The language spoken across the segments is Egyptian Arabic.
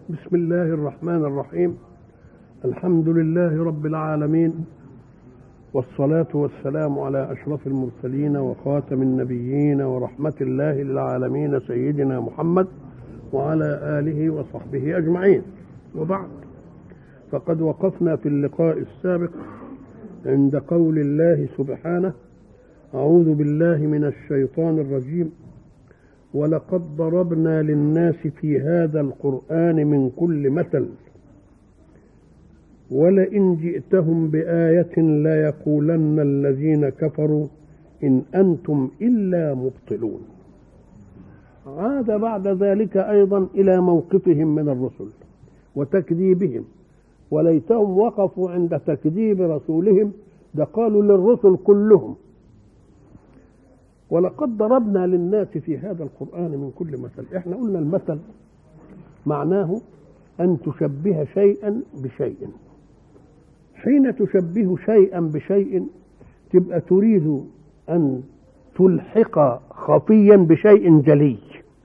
بسم الله الرحمن الرحيم الحمد لله رب العالمين والصلاة والسلام على أشرف المرسلين وخاتم النبيين ورحمة الله للعالمين سيدنا محمد وعلى آله وصحبه أجمعين وبعد فقد وقفنا في اللقاء السابق عند قول الله سبحانه أعوذ بالله من الشيطان الرجيم ولقد ضربنا للناس في هذا القرآن من كل مثل ولئن جئتهم بآية ليقولن الذين كفروا إن أنتم إلا مبطلون عاد بعد ذلك أيضا إلى موقفهم من الرسل وتكذيبهم وليتهم وقفوا عند تكذيب رسولهم ده قالوا للرسل كلهم ولقد ضربنا للناس في هذا القرآن من كل مثل احنا قلنا المثل معناه أن تشبه شيئا بشيء حين تشبه شيئا بشيء تبقى تريد أن تلحق خفيا بشيء جلي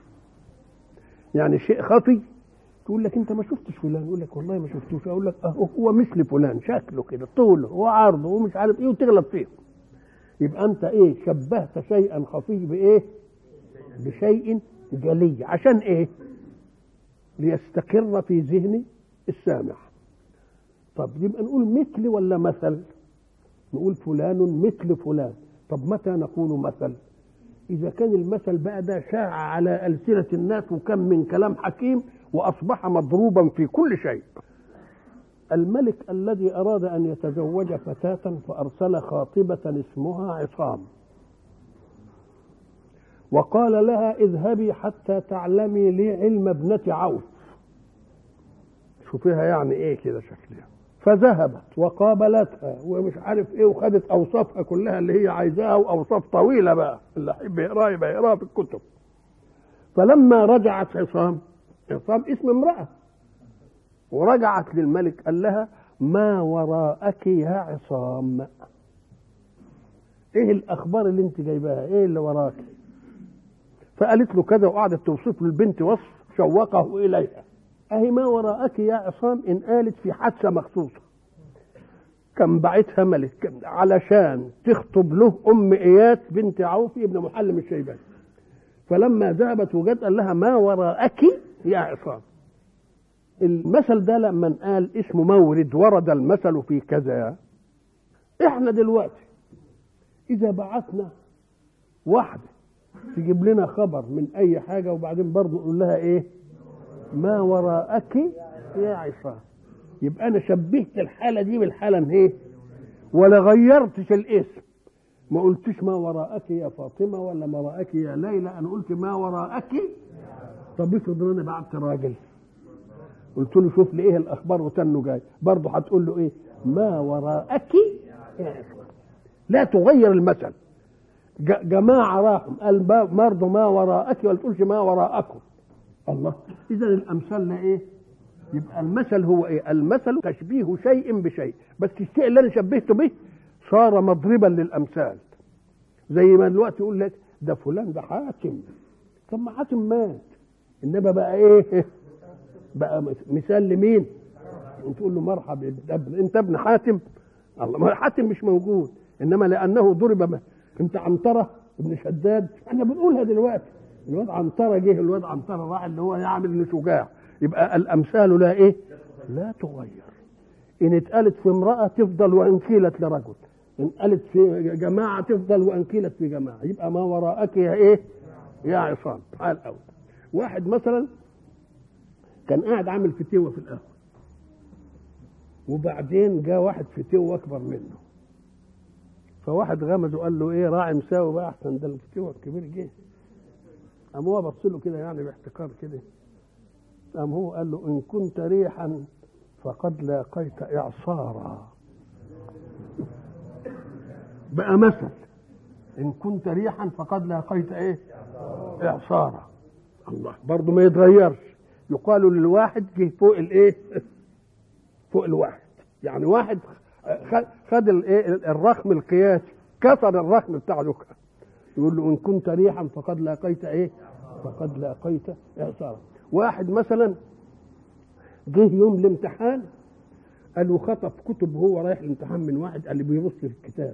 يعني شيء خفي تقول لك انت ما شفتش فلان يقول لك والله ما شفتوش اقول لك اهو هو مثل فلان شكله كده طوله وعرضه ومش عارف ايه وتغلط فيه يبقى انت ايه شبهت شيئا خفي بايه بشيء جلي عشان ايه ليستقر في ذهن السامع طب يبقى نقول مثل ولا مثل نقول فلان مثل فلان طب متى نقول مثل إذا كان المثل بقى ده شاع على ألسنة الناس وكم من كلام حكيم وأصبح مضروبا في كل شيء الملك الذي أراد أن يتزوج فتاة فأرسل خاطبة اسمها عصام وقال لها اذهبي حتى تعلمي لي علم ابنة عوف شوفيها يعني ايه كده شكلها فذهبت وقابلتها ومش عارف ايه وخدت اوصافها كلها اللي هي عايزاها واوصاف طويله بقى اللي يحب يقراها يبقى يقراها في الكتب فلما رجعت عصام عصام اسم امراه ورجعت للملك قال لها ما وراءك يا عصام ايه الاخبار اللي انت جايباها ايه اللي وراك فقالت له كذا وقعدت توصف له البنت وصف شوقه اليها اهي ما وراءك يا عصام ان قالت في حادثه مخصوصه كان بعتها ملك علشان تخطب له ام ايات بنت عوف ابن محلم الشيباني فلما ذهبت وجد قال لها ما وراءك يا عصام المثل ده لما قال اسمه مورد ورد المثل في كذا احنا دلوقتي اذا بعثنا واحده تجيب لنا خبر من اي حاجه وبعدين برضه نقول لها ايه ما وراءك يا عصام يبقى انا شبهت الحاله دي بالحاله ايه ولا غيرتش الاسم ما قلتش ما وراءك يا فاطمه ولا ما وراءك يا ليلى انا قلت ما وراءك طب افرض ان انا بعت راجل قلت له شوف لي ايه الاخبار وتنه جاي برضه هتقول له ايه ما وراءك يا عصام لا تغير المثل جماعه راحوا قال برضه ما وراءك ولا تقولش ما وراءكم الله اذا الامثال لا ايه يبقى المثل هو ايه المثل تشبيه شيء بشيء بس الشيء اللي انا شبهته به صار مضربا للامثال زي ما دلوقتي يقول لك ده فلان ده حاتم طب ما حاتم مات انما بقى ايه بقى مثال لمين تقول له مرحبا انت ابن حاتم الله ما حاتم مش موجود انما لانه ضرب انت عنتره ابن شداد احنا بنقولها دلوقتي الواد عنتره جه الواد عنتره راح اللي هو يعمل انه شجاع يبقى الامثال لا ايه لا تغير ان اتقالت في امراه تفضل وان كيلت لرجل ان قالت في جماعه تفضل وان كيلت في جماعه يبقى ما وراءك يا ايه يا عصام تعال اول واحد مثلا كان قاعد عامل فتوه في القهوه وبعدين جاء واحد فتوه اكبر منه فواحد غمز وقال له ايه راعي مساوي بقى احسن ده الفتوه الكبير جه قام هو بص له كده يعني باحتقار كده قام هو قال له ان كنت ريحا فقد لاقيت اعصارا بقى مثل ان كنت ريحا فقد لاقيت ايه اعصارا الله برضه ما يتغيرش يقال للواحد جه فوق الايه فوق الواحد يعني واحد خد الايه الرقم القياسي كسر الرقم بتاع لوكا يقول له ان كنت ريحا فقد لاقيت ايه فقد لاقيت اعصارا واحد مثلا جه يوم الامتحان قال له خطف كتب وهو رايح الامتحان من واحد قال لي بيبص في الكتاب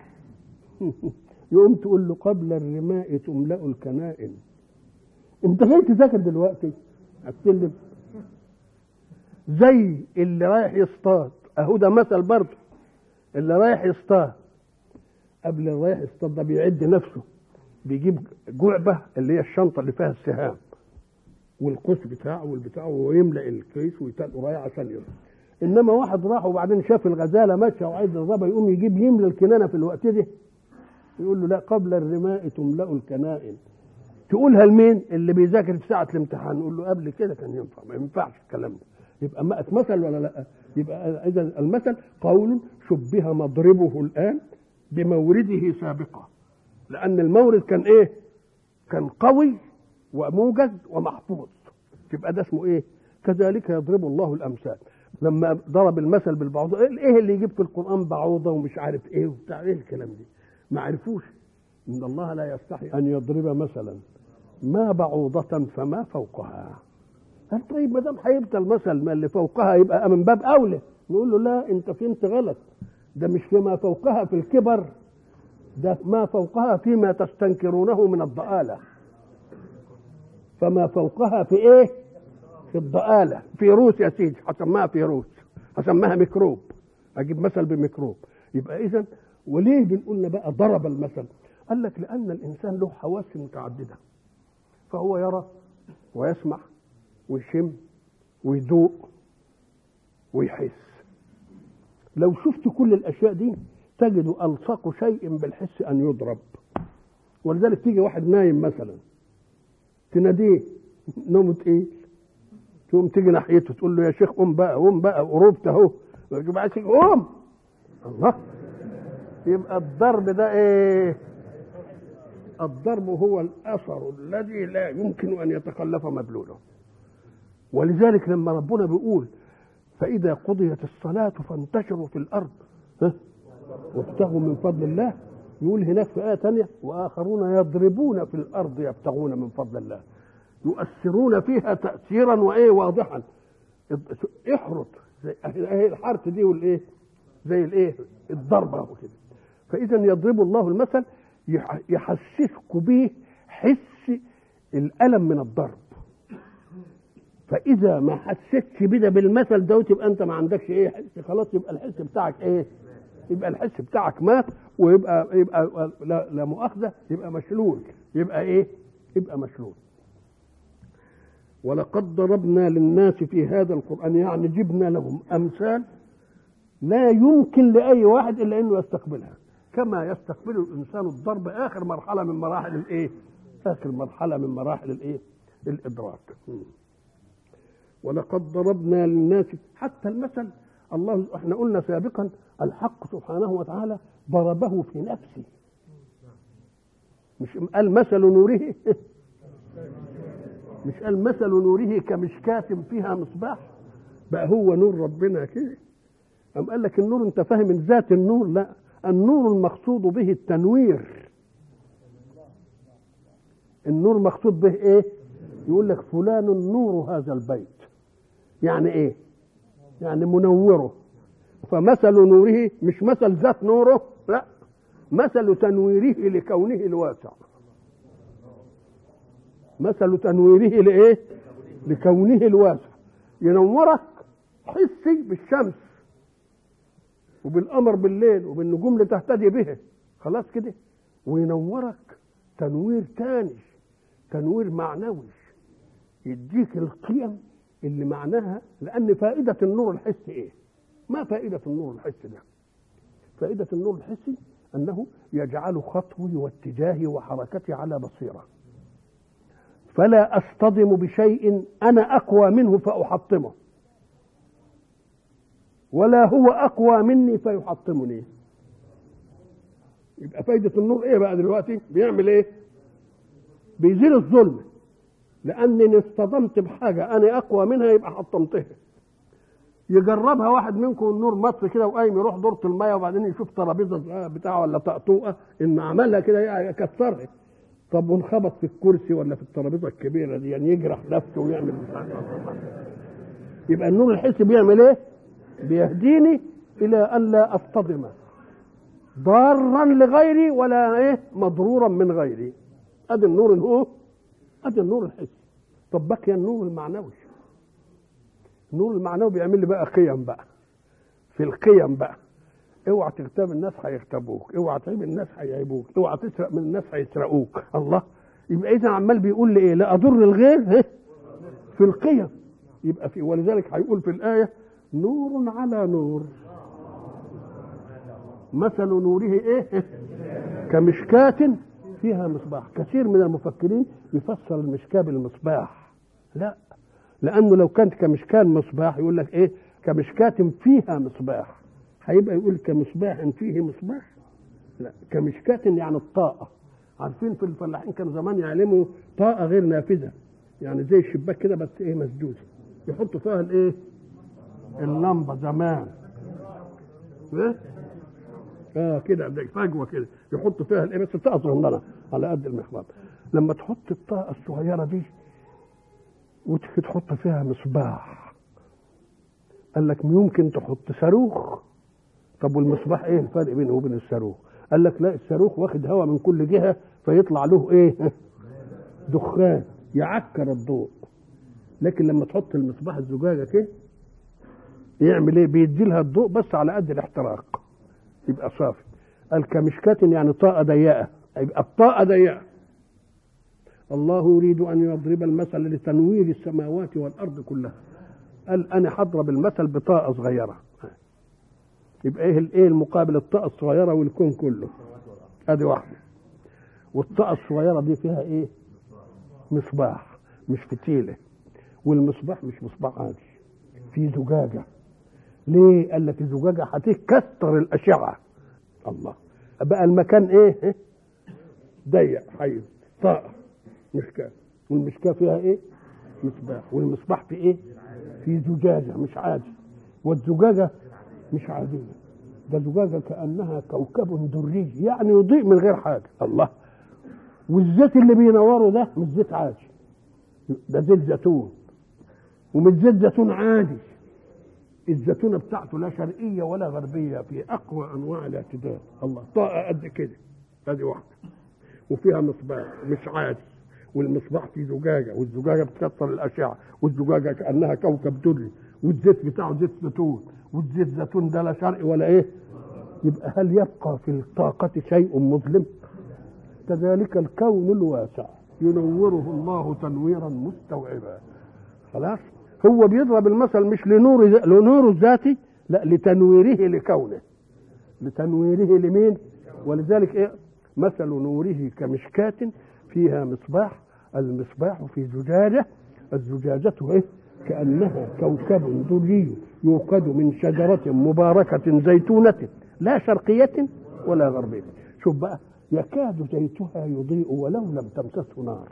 يقوم تقول له قبل الرماء تملأ الكنائن انت جاي تذاكر دلوقتي هتسلم زي اللي رايح يصطاد اهو ده مثل برضه اللي رايح يصطاد قبل اللي رايح يصطاد ده بيعد نفسه بيجيب جعبه اللي هي الشنطه اللي فيها السهام والقوس بتاعه والبتاع ويملا الكيس ويتقل رايح عشان يروح انما واحد راح وبعدين شاف الغزاله ماشيه وعايز يضربها يقوم يجيب يملى الكنانه في الوقت ده يقول له لا قبل الرماء تملا الكنائن تقولها لمين اللي بيذاكر في ساعه الامتحان يقول له قبل كده كان ينفع ما ينفعش الكلام ده يبقى ما اتمثل ولا لا يبقى اذا المثل قول شبه مضربه الان بمورده سابقا لان المورد كان ايه كان قوي وموجز ومحفوظ يبقى ده اسمه ايه كذلك يضرب الله الامثال لما ضرب المثل بالبعوضه ايه اللي يجيب في القران بعوضه ومش عارف ايه وبتاع ايه الكلام دي ما عرفوش ان الله لا يستحي ان يضرب مثلا ما بعوضة فما فوقها قال طيب ما دام هيبقى المثل ما اللي فوقها يبقى من باب اولى نقول له لا انت فهمت غلط ده مش فيما فوقها في الكبر ده ما فوقها فيما تستنكرونه من الضآلة فما فوقها في ايه في الضآلة فيروس يا سيدي هسميها فيروس هسميها ميكروب اجيب مثل بميكروب يبقى اذا وليه بنقول بقى ضرب المثل قال لك لان الانسان له حواس متعدده فهو يرى ويسمع ويشم ويذوق ويحس لو شفت كل الاشياء دي تجد الصق شيء بالحس ان يضرب ولذلك تيجي واحد نايم مثلا تناديه نومه تقيل تقوم تيجي ناحيته تقول له يا شيخ قوم بقى قوم بقى قربت اهو قوم الله يبقى الضرب ده ايه الضرب هو الاثر الذي لا يمكن ان يتخلف مدلوله ولذلك لما ربنا بيقول فاذا قضيت الصلاه فانتشروا في الارض ها وابتغوا من فضل الله يقول هناك في ايه ثانيه واخرون يضربون في الارض يبتغون من فضل الله يؤثرون فيها تاثيرا وايه واضحا احرط زي الحرث دي والايه زي الايه الضربه وكده فاذا يضرب الله المثل يحسسك به حس الالم من الضرب فاذا ما حسيتش بده بالمثل ده تبقى انت ما عندكش ايه حس خلاص يبقى الحس بتاعك ايه يبقى الحس بتاعك مات ويبقى يبقى لا, لا مؤاخذه يبقى مشلول يبقى ايه يبقى مشلول ولقد ضربنا للناس في هذا القران يعني جبنا لهم امثال لا يمكن لاي واحد الا انه يستقبلها كما يستقبل الانسان الضرب اخر مرحله من مراحل الايه اخر مرحله من مراحل الايه الادراك ولقد ضربنا للناس حتى المثل الله احنا قلنا سابقا الحق سبحانه وتعالى ضربه في نفسه مش قال مثل نوره مش قال مثل نوره كمشكاة فيها مصباح بقى هو نور ربنا كده أم قال لك النور انت فاهم من ذات النور لا النور المقصود به التنوير النور مقصود به ايه يقول لك فلان نور هذا البيت يعني ايه يعني منوره فمثل نوره مش مثل ذات نوره لا مثل تنويره لكونه الواسع مثل تنويره لايه لكونه الواسع ينورك حسي بالشمس وبالقمر بالليل وبالنجوم اللي تهتدي به خلاص كده وينورك تنوير تاني تنوير معنوي يديك القيم اللي معناها لان فائده النور الحسي ايه ما فائده النور الحسي ده فائده النور الحسي انه يجعل خطوي واتجاهي وحركتي على بصيره فلا اصطدم بشيء انا اقوى منه فاحطمه ولا هو اقوى مني فيحطمني يبقى فايده النور ايه بقى دلوقتي بيعمل ايه بيزيل الظلم لانني اصطدمت بحاجه انا اقوى منها يبقى حطمتها يجربها واحد منكم النور مطفي كده وقايم يروح دورة المية وبعدين يشوف ترابيزه بتاعه ولا طقطوقه ان عملها كده يكسرها طب وانخبط في الكرسي ولا في الترابيزه الكبيره دي يعني يجرح نفسه ويعمل يبقى النور الحسي بيعمل ايه بيهديني الى ان لا اصطدم ضارا لغيري ولا ايه مضرورا من غيري ادي النور هو ادي النور الحسي طب بقي النور المعنوي النور المعنوي بيعمل لي بقى قيم بقى في القيم بقى اوعى تغتاب الناس هيغتابوك اوعى تعيب الناس هيعيبوك اوعى تسرق من الناس هيسرقوك الله يبقى اذا عمال بيقول لي ايه لا اضر الغير إيه؟ في القيم يبقى في ولذلك هيقول في الايه نور على نور مثل نوره ايه كمشكاة فيها مصباح كثير من المفكرين يفسر المشكاة بالمصباح لا لانه لو كانت كمشكاة مصباح يقول لك ايه كمشكاة فيها مصباح هيبقى يقول كمصباح فيه مصباح لا كمشكاة يعني الطاقة عارفين في الفلاحين كانوا زمان يعلموا طاقة غير نافذة يعني زي الشباك كده بس ايه مسدودة يحطوا فيها الايه اللمبة زمان ايه اه كده زي فجوه كده يحطوا فيها الايه بس طاقه صغننه على قد المحراب لما تحط الطاقه الصغيره دي وتيجي تحط فيها مصباح قال لك يمكن تحط صاروخ طب والمصباح ايه الفرق بينه وبين الصاروخ قال لك لا الصاروخ واخد هواء من كل جهه فيطلع له ايه دخان يعكر الضوء لكن لما تحط المصباح الزجاجه كده يعمل ايه بيدي لها الضوء بس على قد الاحتراق يبقى صافي قال كمشكاة يعني طاقة ضيقة يبقى الطاقة ضيقة الله يريد أن يضرب المثل لتنوير السماوات والأرض كلها قال أنا هضرب المثل بطاقة صغيرة يبقى ايه الايه المقابل الطاقة الصغيرة والكون كله ادي واحدة والطاقة الصغيرة دي فيها ايه مصباح مش فتيلة والمصباح مش مصباح عادي في زجاجة ليه؟ قال لك الزجاجة هتكسر الأشعة الله بقى المكان إيه؟ ضيق حيز طاقة مشكاة والمشكاة فيها إيه؟ مصباح والمصباح في إيه؟ في زجاجة مش عادي والزجاجة مش عادية ده زجاجة كأنها كوكب دري يعني يضيء من غير حاجة الله والزيت اللي بينوره ده مش زيت عادي ده زيت زيتون ومش زيت زيتون عادي الزيتونه بتاعته لا شرقيه ولا غربيه في اقوى انواع الاعتدال الله طاقه قد كده ادي واحده وفيها مصباح مش عادي والمصباح فيه زجاجه والزجاجه بتكسر الاشعه والزجاجه كانها كوكب دري والزيت بتاعه زيت زيتون والزيت زيتون ده لا شرقي ولا ايه يبقى هل يبقى في الطاقة شيء مظلم كذلك الكون الواسع ينوره الله تنويرا مستوعبا خلاص هو بيضرب المثل مش لنور لنوره الذاتي لا لتنويره لكونه لتنويره لمين ولذلك ايه مثل نوره كمشكاة فيها مصباح المصباح في زجاجة الزجاجة ايه كأنها كوكب دري يوقد من شجرة مباركة زيتونة لا شرقية ولا غربية شوف بقى يكاد زيتها يضيء ولو لم تمسسه نار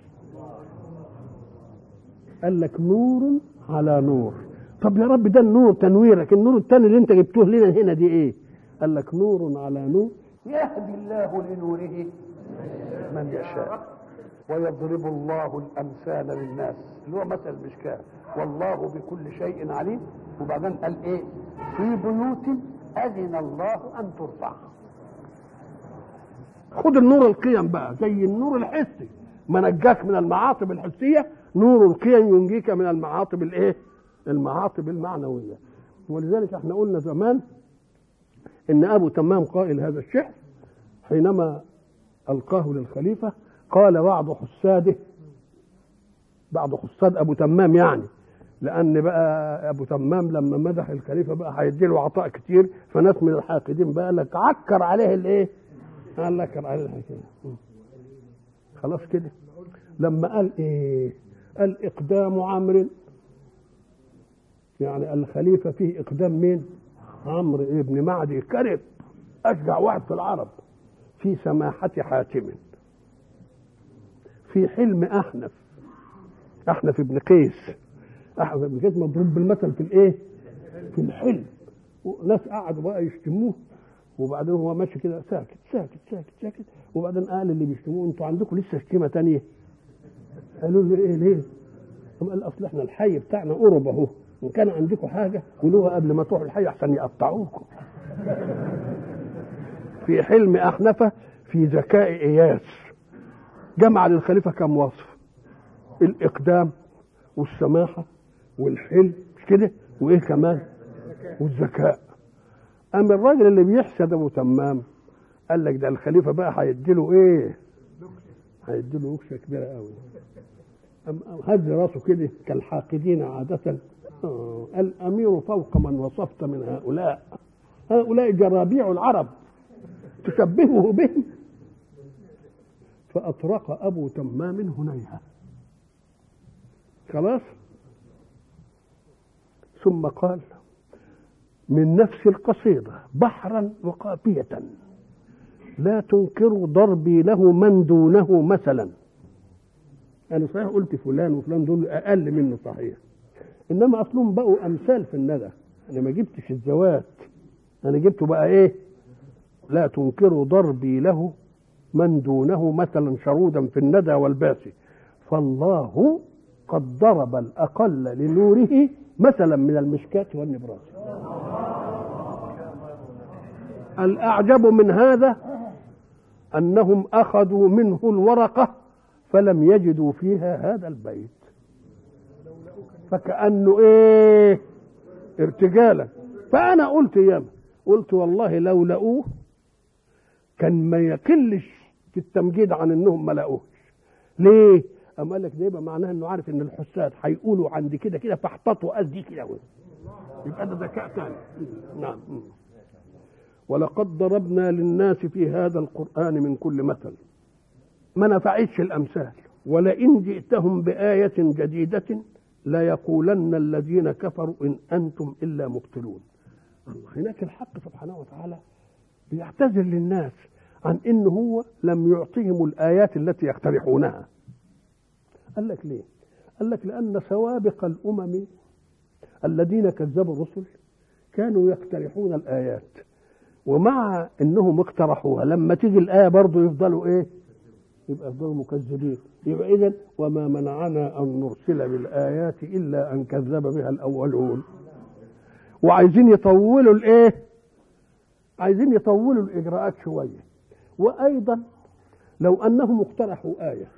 قال لك نور على نور طب يا رب ده النور تنويرك النور الثاني اللي انت جبتوه لنا هنا دي ايه قال لك نور على نور يهدي الله لنوره من يشاء ويضرب الله الامثال للناس اللي هو مثل المشكاه والله بكل شيء عليم وبعدين قال ايه في بيوت اذن الله ان ترفع خد النور القيم بقى زي النور الحسي ما نجاك من المعاصب الحسيه نور القيم ينجيك من المعاصب الايه المعاصب المعنويه ولذلك احنا قلنا زمان ان ابو تمام قائل هذا الشعر حينما القاه للخليفه قال بعض حساده بعض حساد ابو تمام يعني لان بقى ابو تمام لما مدح الخليفه بقى هيدي له عطاء كتير فناس من الحاقدين بقى لك عكر عليه الايه؟ قال لك عليه الحكايه خلاص كده لما قال ايه؟ قال اقدام عمرو يعني الخليفه فيه اقدام مين؟ عمرو ابن معدي كرب اشجع واحد في العرب في سماحه حاتم في حلم احنف احنف ابن قيس احنف ابن قيس مضروب بالمثل في الايه؟ في الحلم وناس قعدوا بقى يشتموه وبعدين هو ماشي كده ساكت ساكت ساكت ساكت وبعدين قال اللي بيشتموه انتوا عندكم لسه شتيمه تانية قالوا له ايه ليه؟ قام قال اصل احنا الحي بتاعنا قرب اهو ان كان عندكم حاجه قولوها قبل ما تروحوا الحي احسن يقطعوكم في حلم احنفه في ذكاء اياس جمع للخليفه كم وصف الاقدام والسماحه والحلم مش كده وايه كمان والذكاء اما الراجل اللي بيحسد ابو تمام قال لك ده الخليفه بقى هيديله ايه هيديله نكشه كبيره قوي هز راسه كده كالحاقدين عادة آه. الأمير فوق من وصفت من هؤلاء هؤلاء جرابيع العرب تشبهه بهم فأطرق أبو تمام هنيهة خلاص ثم قال من نفس القصيدة بحرا وقافية لا تنكر ضربي له من دونه مثلا انا صحيح قلت فلان وفلان دول اقل منه صحيح انما اصلهم بقوا امثال في الندى انا ما جبتش الزوات انا جبته بقى ايه لا تنكروا ضربي له من دونه مثلا شرودا في الندى والباس فالله قد ضرب الاقل لنوره مثلا من المشكاة والنبراس الاعجب من هذا انهم اخذوا منه الورقه فلم يجدوا فيها هذا البيت فكأنه ايه ارتجالا فانا قلت ياما قلت والله لو لقوه كان ما يقلش في التمجيد عن انهم ما لقوهش ليه اما قال لك ده يبقى معناها انه عارف ان الحساد هيقولوا عند كده كده فاحتطوا قال دي كده يبقى ده ذكاء ثاني نعم ولقد ضربنا للناس في هذا القرآن من كل مثل ما نفعتش الأمثال ولئن جئتهم بآية جديدة ليقولن الذين كفروا إن أنتم إلا مبطلون الله هناك الحق سبحانه وتعالى بيعتذر للناس عن إن هو لم يعطيهم الآيات التي يقترحونها قال لك ليه قال لك لأن سوابق الأمم الذين كذبوا الرسل كانوا يقترحون الآيات ومع انهم اقترحوها لما تيجي الايه برضه يفضلوا ايه يبقى يفضلوا مكذبين يبقى اذا وما منعنا ان نرسل بالايات الا ان كذب بها الاولون وعايزين يطولوا الايه عايزين يطولوا الاجراءات شويه وايضا لو انهم اقترحوا ايه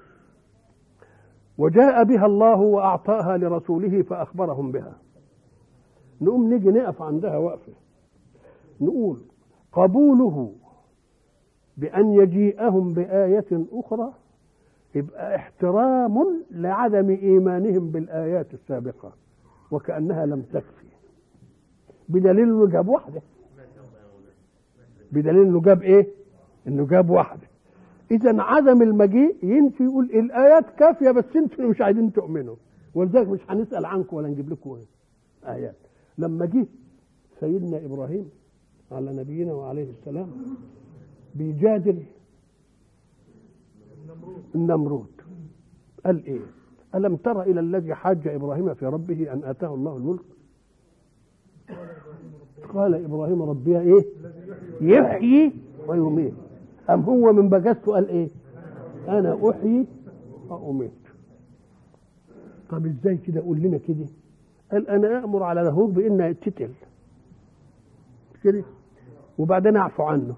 وجاء بها الله واعطاها لرسوله فاخبرهم بها نقوم نيجي نقف عندها وقفه نقول قبوله بأن يجيئهم بآية أخرى يبقى احترام لعدم إيمانهم بالآيات السابقة وكأنها لم تكفي بدليل إنه جاب واحدة بدليل إنه جاب إيه؟ إنه جاب واحدة إذا عدم المجيء ينفي يقول الآيات كافية بس أنتم مش عايزين تؤمنوا ولذلك مش هنسأل عنكم ولا نجيب لكم آيات لما جه سيدنا إبراهيم على نبينا وعليه السلام بيجادل النمرود قال ايه ألم تر إلى الذي حاج إبراهيم في ربه أن آتاه الله الملك قال إبراهيم ربي إيه يحيي ويميت أم هو من بجسته قال إيه أنا أحيي وأميت طب إزاي كده قول لنا كده قال أنا أأمر على لاهوت بإن يتتل كده وبعدين اعفو عنه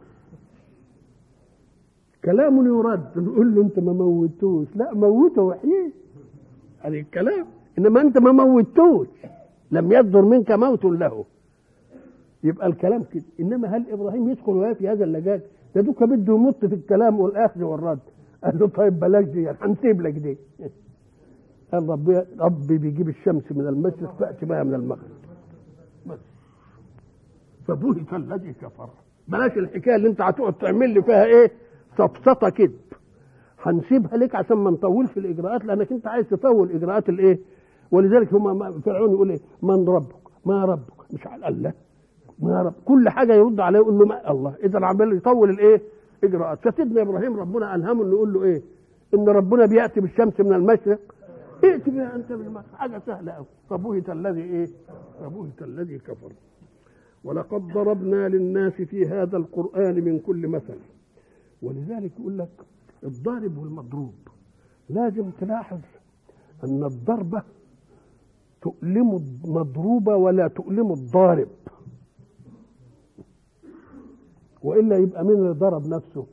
كلام يرد نقول له انت ما موتوش لا موته وحيه هذا الكلام انما انت ما موتوش لم يصدر منك موت له يبقى الكلام كده انما هل ابراهيم يدخل وهي في هذا اللجاج ده دوك بده يمط في الكلام والاخذ والرد قال له طيب بلاش دي هنسيب لك دي قال ربي ربي بيجيب الشمس من المشرق فاتي بها من المغرب بس فبهت الذي كفر بلاش الحكايه اللي انت هتقعد تعمل لي فيها ايه سفسطه كذب هنسيبها لك عشان ما نطولش الاجراءات لانك انت عايز تطول اجراءات الايه ولذلك هم فرعون يقول ايه من ربك ما ربك مش على الله ما رب كل حاجه يرد عليه يقول له ما الله اذا عمال يطول الايه اجراءات فسيدنا ابراهيم ربنا الهمه انه يقول له ايه ان ربنا بياتي بالشمس من المشرق ائت بها انت من المشرق حاجه سهله قوي فبهت الذي ايه فبهت الذي كفر ولقد ضربنا للناس في هذا القرآن من كل مثل ولذلك يقول لك الضارب والمضروب لازم تلاحظ أن الضربة تؤلم المضروب ولا تؤلم الضارب والا يبقى مين اللي ضرب نفسه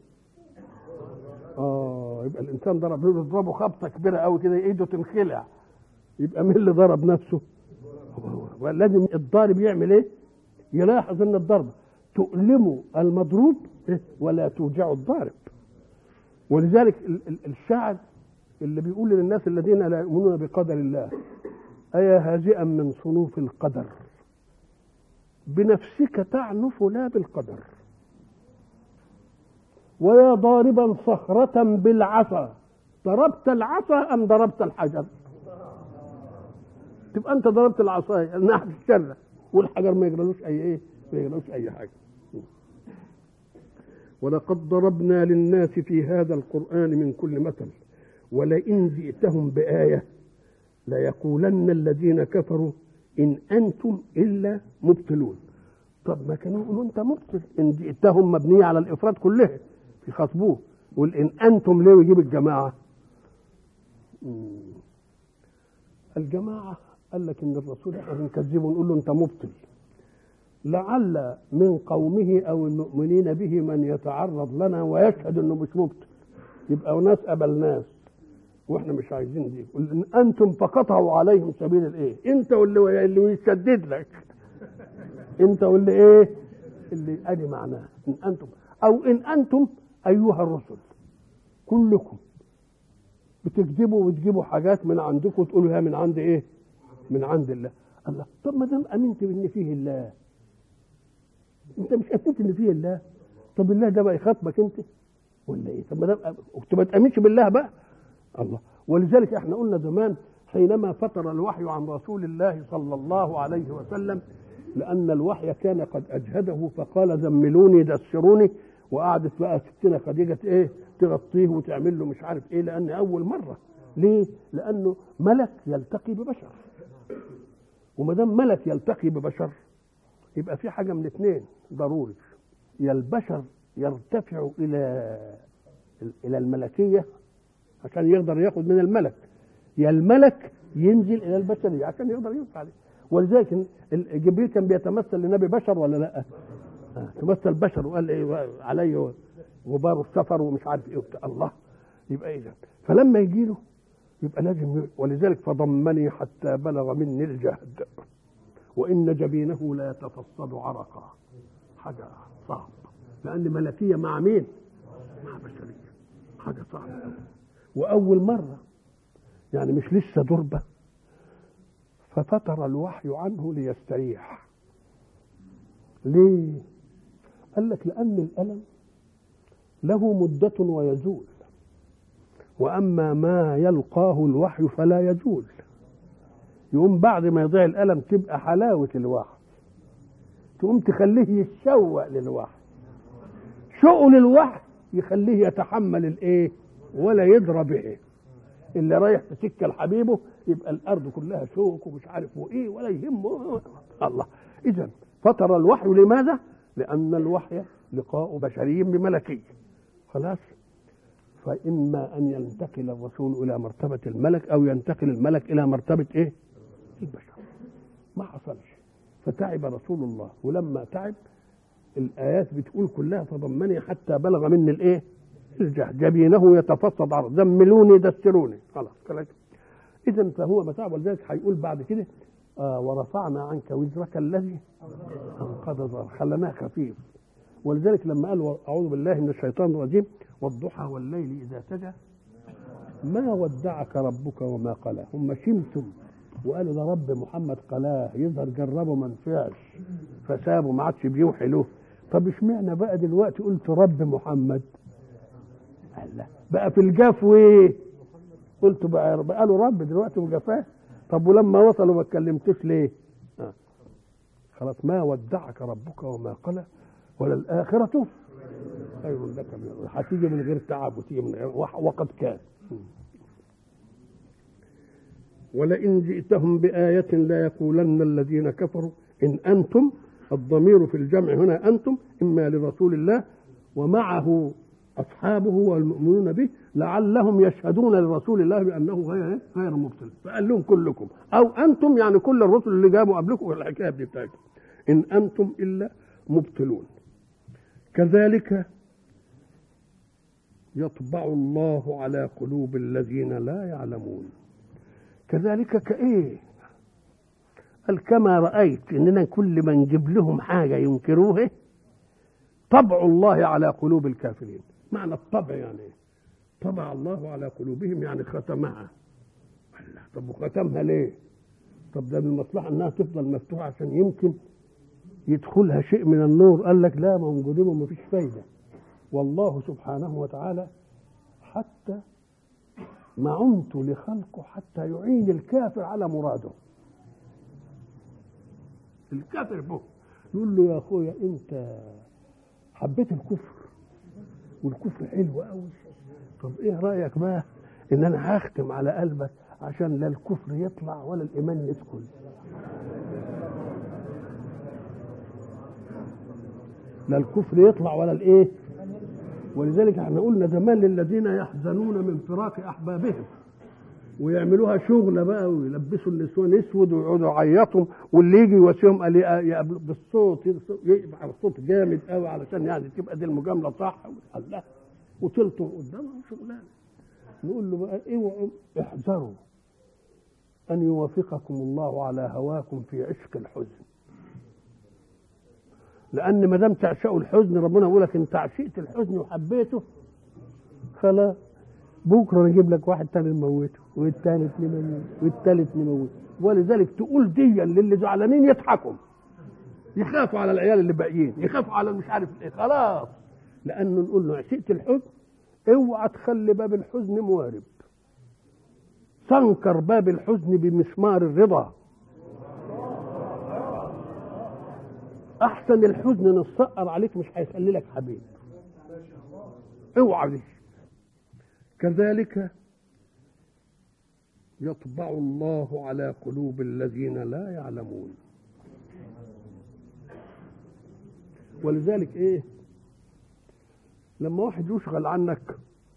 اه يبقى الانسان ضرب يضربه خبطه كبيره قوي كده ايده تنخلع يبقى مين اللي ضرب نفسه ولازم الضارب يعمل ايه يلاحظ ان الضربه تؤلم المضروب ولا توجع الضارب ولذلك الشاعر اللي بيقول للناس الذين لا يؤمنون بقدر الله أيا هازئا من صنوف القدر بنفسك تعنف لا بالقدر ويا ضاربا صخرة بالعصا ضربت العصا أم ضربت الحجر تبقى أنت ضربت العصا ناحية الشر والحجر ما يجرلوش أي إيه ما يجرلوش أي حاجة ولقد ضربنا للناس في هذا القرآن من كل مثل ولئن جئتهم بآية ليقولن الذين كفروا إن أنتم إلا مبطلون طب ما كانوا يقولوا أنت مبطل إن جئتهم مبنية على الإفراد كلها في خطبوه يقول إن أنتم ليه يجيب الجماعة الجماعة قال لك إن الرسول احنا بنكذبه ونقول له أنت مبطل لعل من قومه أو المؤمنين به من يتعرض لنا ويشهد إنه مش مبطل يبقى ناس قبل ناس واحنا مش عايزين دي ان انتم فقطعوا عليهم سبيل الايه انت واللي اللي يسدد لك انت واللي ايه اللي ادي معناه ان انتم او ان انتم ايها الرسل كلكم بتكذبوا وتجيبوا حاجات من عندكم وتقولوا هي من عند ايه من عند الله الله طب ما دام امنت ان فيه الله انت مش امنت ان فيه الله طب الله ده بقى يخاطبك انت ولا ايه طب ما دام ما تامنش بالله بقى الله ولذلك احنا قلنا زمان حينما فتر الوحي عن رسول الله صلى الله عليه وسلم لأن الوحي كان قد أجهده فقال زملوني دسروني وقعدت بقى ستنا خديجة إيه تغطيه وتعمل له مش عارف إيه لأن أول مرة ليه؟ لأنه ملك يلتقي ببشر وما دام ملك يلتقي ببشر يبقى في حاجة من اثنين ضروري يا البشر يرتفع إلى إلى الملكية عشان يقدر ياخد من الملك يا الملك ينزل الى البشريه عشان يقدر ينفع عليه ولذلك جبريل كان بيتمثل لنبي بشر ولا لا؟ آه. تمثل بشر وقال ايه علي غبار السفر ومش عارف ايه وبتاع الله يبقى اذا فلما يجي له يبقى لازم ولذلك فضمني حتى بلغ مني الجهد وان جبينه لا يتفصد عرقا حاجه صعب لان ملكيه مع مين؟ مع بشريه حاجه صعبه وأول مرة يعني مش لسه دربة ففتر الوحي عنه ليستريح ليه؟ قال لك لأن الألم له مدة ويزول وأما ما يلقاه الوحي فلا يزول يقوم بعد ما يضيع الألم تبقى حلاوة الوحي تقوم تخليه يتشوق للوحي شؤل الوحي يخليه يتحمل الايه ولا يدرى به اللي رايح في سكه لحبيبه يبقى الارض كلها شوك ومش عارف وايه ولا يهمه الله اذا فتر الوحي لماذا؟ لان الوحي لقاء بشري بملكي خلاص فاما ان ينتقل الرسول الى مرتبه الملك او ينتقل الملك الى مرتبه ايه؟ البشر ما حصلش فتعب رسول الله ولما تعب الايات بتقول كلها تضمني حتى بلغ مني الايه؟ الجهد جبينه يتفصد عرض زملوني دسروني خلاص كلاك اذا فهو متاع ولذلك هيقول بعد كده آه ورفعنا عنك وزرك الذي انقض ظهرك خلناه خفيف ولذلك لما قال اعوذ بالله من الشيطان الرجيم والضحى والليل اذا سجى ما ودعك ربك وما قلى هم شمتم وقالوا ده رب محمد قلاه يظهر جربه ما نفعش فسابه ما عادش بيوحي له طب اشمعنى بقى دلوقتي قلت رب محمد الله بقى في الجاف وايه قلت بقى قالوا رب دلوقتي وجفاه طب ولما وصلوا ما اتكلمتش ليه آه. خلاص ما ودعك ربك وما قلى وللآخرة خير لك من هتيجي من غير تعب وتيجي من غير وقد كان ولئن جئتهم بآية لا يقولن الذين كفروا إن أنتم الضمير في الجمع هنا أنتم إما لرسول الله ومعه اصحابه والمؤمنون به لعلهم يشهدون لرسول الله بانه غير غير مبطل فقال لهم كلكم او انتم يعني كل الرسل اللي جابوا قبلكم الحكايه دي بتاعتكم ان انتم الا مبطلون كذلك يطبع الله على قلوب الذين لا يعلمون كذلك كايه قال كما رايت اننا كل ما نجيب لهم حاجه ينكروها طبع الله على قلوب الكافرين معنى الطبع يعني ايه طبع الله على قلوبهم يعني ختمها الله طب وختمها ليه طب ده من المصلحه انها تفضل مفتوحه عشان يمكن يدخلها شيء من النور قال لك لا ما هم جديهم ما فيش فايده والله سبحانه وتعالى حتى معنت لخلقه حتى يعين الكافر على مراده الكافر به يقول له يا اخويا انت حبيت الكفر والكفر حلو قوي طب ايه رايك بقى ان انا هختم على قلبك عشان لا الكفر يطلع ولا الايمان يدخل لا الكفر يطلع ولا الايه ولذلك احنا قلنا زمان للذين يحزنون من فراق احبابهم ويعملوها شغلة بقى ويلبسوا النسوان اسود ويقعدوا يعيطوا واللي يجي يواسيهم قال يقابلوا بالصوت يبقى الصوت جامد قوي علشان يعني تبقى دي المجامله صح الله وتلطم قدامهم شغلانه نقول له بقى اوعوا احذروا ان يوافقكم الله على هواكم في عشق الحزن لان ما دام تعشقوا الحزن ربنا يقول لك انت عشقت الحزن وحبيته خلاص بكره نجيب لك واحد تاني نموته والتالت نموته والتالت نموته ولذلك تقول دي للي زعلانين يضحكوا يخافوا على العيال اللي باقيين يخافوا على مش عارف ايه خلاص لانه نقول له عشقت الحزن اوعى تخلي باب الحزن موارب تنكر باب الحزن بمسمار الرضا احسن الحزن نصقر عليك مش هيخلي لك حبيب اوعى دي كذلك يطبع الله على قلوب الذين لا يعلمون ولذلك ايه لما واحد يشغل عنك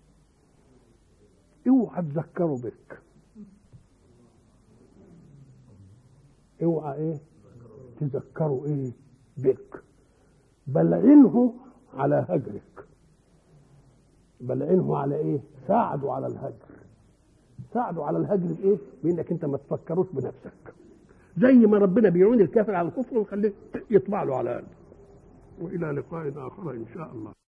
اوعى تذكره بك اوعى ايه تذكره ايه بك بل عنه على هجرك بل عنه على ايه ساعده على الهجر ساعده على الهجر بايه بانك انت ما تفكروش بنفسك زي ما ربنا بيعون الكافر على الكفر ويخليه يطبع له على قلبه والى لقاء اخر ان شاء الله